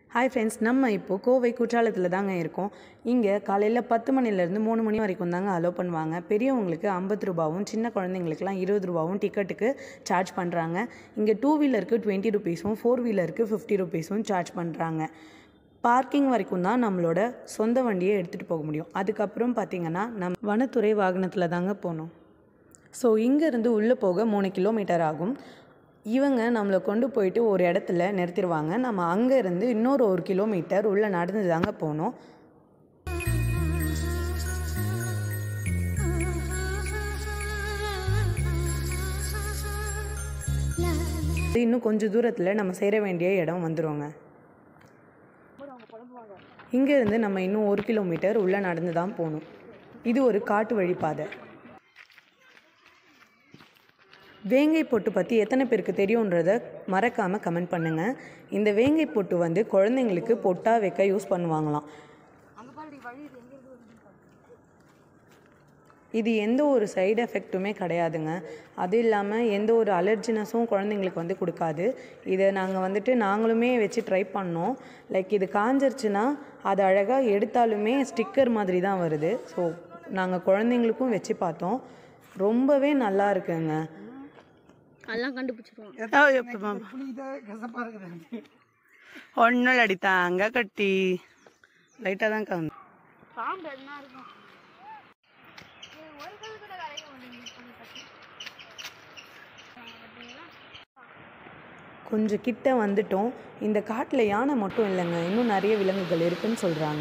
hi friends நம்ம இப்போது கோவை குற்றாலத்தில் தாங்க இருக்கோம் இங்கே காலையில் பத்து மணிலேருந்து மூணு மணி வரைக்கும் தாங்க அலோவ் பண்ணுவாங்க பெரியவங்களுக்கு ஐம்பது ரூபாவும் சின்ன குழந்தைங்களுக்குலாம் இருபது ரூபாவும் டிக்கெட்டுக்கு சார்ஜ் பண்ணுறாங்க இங்கே டூ வீலருக்கு டுவெண்ட்டி ருபீஸும் ஃபோர் வீலருக்கு ஃபிஃப்டி ருபீஸும் சார்ஜ் பண்ணுறாங்க பார்க்கிங் வரைக்கும் தான் நம்மளோட சொந்த வண்டியை எடுத்துகிட்டு போக முடியும் அதுக்கப்புறம் பார்த்திங்கன்னா நம் வனத்துறை வாகனத்தில் தாங்க போகணும் ஸோ இங்கேருந்து உள்ளே போக மூணு கிலோமீட்டர் ஆகும் இவங்க நம்மளை கொண்டு போயிட்டு ஒரு இடத்துல நிறுத்திடுவாங்க நம்ம அங்கேருந்து இன்னொரு ஒரு கிலோமீட்டர் உள்ளே நடந்து தாங்க போகணும் இன்னும் கொஞ்சம் தூரத்தில் நம்ம சேர வேண்டிய இடம் வந்துடுவோங்க இங்கேருந்து நம்ம இன்னும் ஒரு கிலோமீட்டர் உள்ளே நடந்து தான் போகணும் இது ஒரு காட்டு வழிப்பாதை வேங்கை பொட்டு பற்றி எத்தனை பேருக்கு தெரியுன்றத மறக்காமல் கமெண்ட் பண்ணுங்கள் இந்த வேங்கை பொட்டு வந்து குழந்தைங்களுக்கு பொட்டாக வைக்க யூஸ் பண்ணுவாங்களாம் இது எந்த ஒரு சைடு எஃபெக்ட்டுமே கிடையாதுங்க அது இல்லாமல் எந்த ஒரு அலர்ஜினஸும் குழந்தைங்களுக்கு வந்து கொடுக்காது இதை நாங்கள் வந்துட்டு நாங்களுமே வச்சு ட்ரை பண்ணோம் லைக் இது காஞ்சிருச்சுன்னா அது அழகாக எடுத்தாலுமே ஸ்டிக்கர் மாதிரி தான் வருது ஸோ நாங்கள் குழந்தைங்களுக்கும் வச்சு பார்த்தோம் ரொம்பவே நல்லா இருக்குங்க அதெல்லாம் கண்டுபிடிச்சிருவோம் ஒன்றும் அடித்தாங்க கட்டி லைட்டாக தான் கவுந்து பாம்பு என்ன இருக்கும் கொஞ்சம் கிட்ட வந்துட்டோம் இந்த காட்டில் யானை மட்டும் இல்லைங்க இன்னும் நிறைய விலங்குகள் இருக்குன்னு சொல்கிறாங்க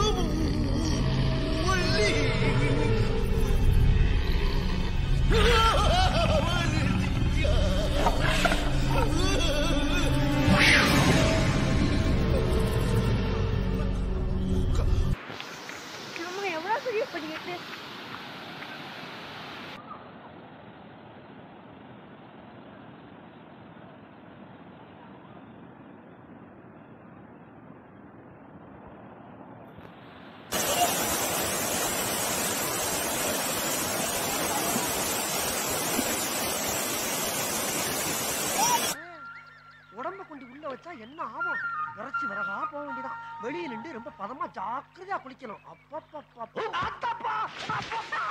நம்ம எவ்வளோ பெரிய படிக்கட்டு உடம்ப கொண்டு உள்ள வச்சா என்ன ஆகும் இறைச்சி விறகா போக வேண்டியதான் வெளியே நின்று ரொம்ப பதமா ஜாக்கிரதையா குளிக்கணும் அப்பப்பப்பா அத்தப்பா அப்பப்பா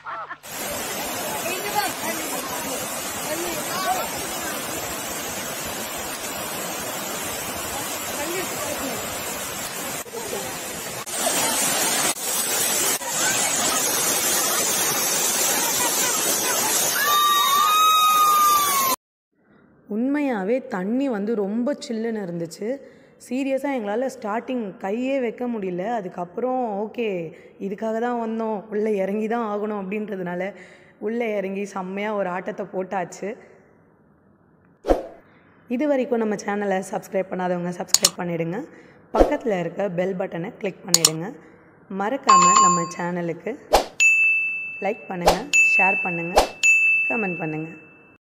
உண்மையாகவே தண்ணி வந்து ரொம்ப சில்லுன்னு இருந்துச்சு சீரியஸாக எங்களால் ஸ்டார்டிங் கையே வைக்க முடியல அதுக்கப்புறம் ஓகே இதுக்காக தான் வந்தோம் உள்ளே இறங்கி தான் ஆகணும் அப்படின்றதுனால உள்ளே இறங்கி செம்மையாக ஒரு ஆட்டத்தை போட்டாச்சு இது வரைக்கும் நம்ம சேனலை சப்ஸ்கிரைப் பண்ணாதவங்க சப்ஸ்கிரைப் பண்ணிவிடுங்க பக்கத்தில் இருக்க பெல் பட்டனை கிளிக் பண்ணிவிடுங்க மறக்காமல் நம்ம சேனலுக்கு லைக் பண்ணுங்கள் ஷேர் பண்ணுங்கள் கமெண்ட் பண்ணுங்கள்